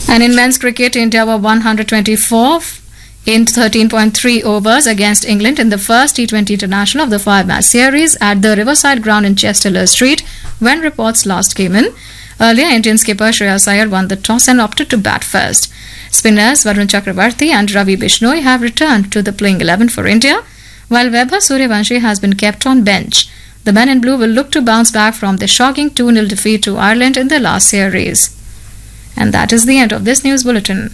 And in men's cricket, India were 124 in 13.3 overs against England in the first T20 international of the five match series at the Riverside Ground in Chester Street when reports last came in. Earlier, Indian skipper Shreyas Iyer won the toss and opted to bat first. Spinners Varun Chakravarti and Ravi Bishnoi have returned to the playing 11 for India, while Vaibhav Suryavanshi has been kept on bench. The men in blue will look to bounce back from the shocking 2 0 defeat to Ireland in the last series. And that is the end of this news bulletin.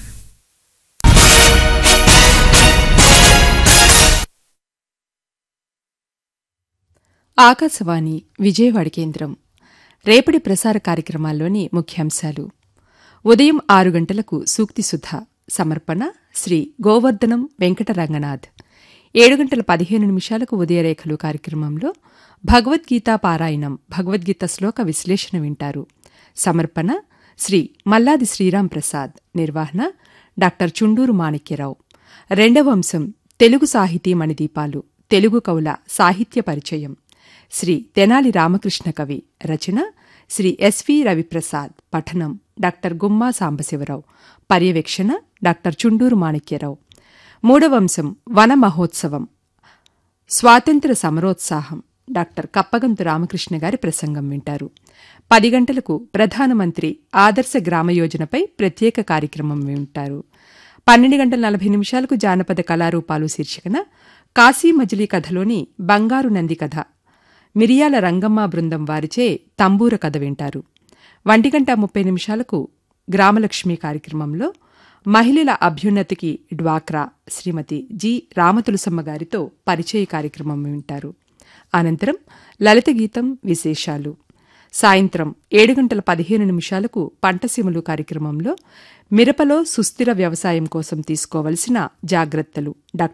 Akashvani Vijayawada కేంద్రం రేపటి ప్రసార కార్యక్రమాల్లోని ముఖ్యాంశాలు ఉదయం ఆరు గంటలకు సూక్తి సుధ సమర్పణ శ్రీ గోవర్ధనం వెంకటరంగనాథ్ ఏడు గంటల పదిహేను నిమిషాలకు ఉదయరేఖలు కార్యక్రమంలో భగవద్గీత పారాయణం భగవద్గీత శ్లోక విశ్లేషణ వింటారు సమర్పణ శ్రీ మల్లాది శ్రీరాం ప్రసాద్ నిర్వహణ డాక్టర్ చుండూరు మాణిక్యరావు రెండవ అంశం తెలుగు సాహితీ మణిదీపాలు తెలుగు కవుల సాహిత్య పరిచయం శ్రీ తెనాలి రామకృష్ణ కవి రచన శ్రీ ఎస్వి రవిప్రసాద్ పఠనం డాక్టర్ గుమ్మా సాంబశివరావు పర్యవేక్షణ డాక్టర్ చుండూరు మాణిక్యరావు మూడవ అంశం వన మహోత్సవం స్వాతంత్ర సమరోత్సాహం డాక్టర్ కప్పగంతు రామకృష్ణ గారి ప్రసంగం వింటారు పది గంటలకు ప్రధానమంత్రి ఆదర్శ గ్రామ యోజనపై ప్రత్యేక కార్యక్రమం వింటారు పన్నెండు గంటల నలభై నిమిషాలకు జానపద కళారూపాలు శీర్షికన కాశీ మజిలీ కథలోని బంగారు నంది కథ మిరియాల రంగమ్మ బృందం వారిచే తంబూర కథ వింటారు ఒంటి గంట ముప్పై నిమిషాలకు గ్రామలక్ష్మి కార్యక్రమంలో మహిళల అభ్యున్నతికి డ్వాక్రా శ్రీమతి జి రామతులసమ్మ గారితో పరిచయ కార్యక్రమం వింటారు అనంతరం లలిత గీతం విశేషాలు సాయంత్రం ఏడు గంటల పదిహేను నిమిషాలకు పంటసీమలు కార్యక్రమంలో మిరపలో సుస్థిర వ్యవసాయం కోసం తీసుకోవలసిన జాగ్రత్తలు డాక్టర్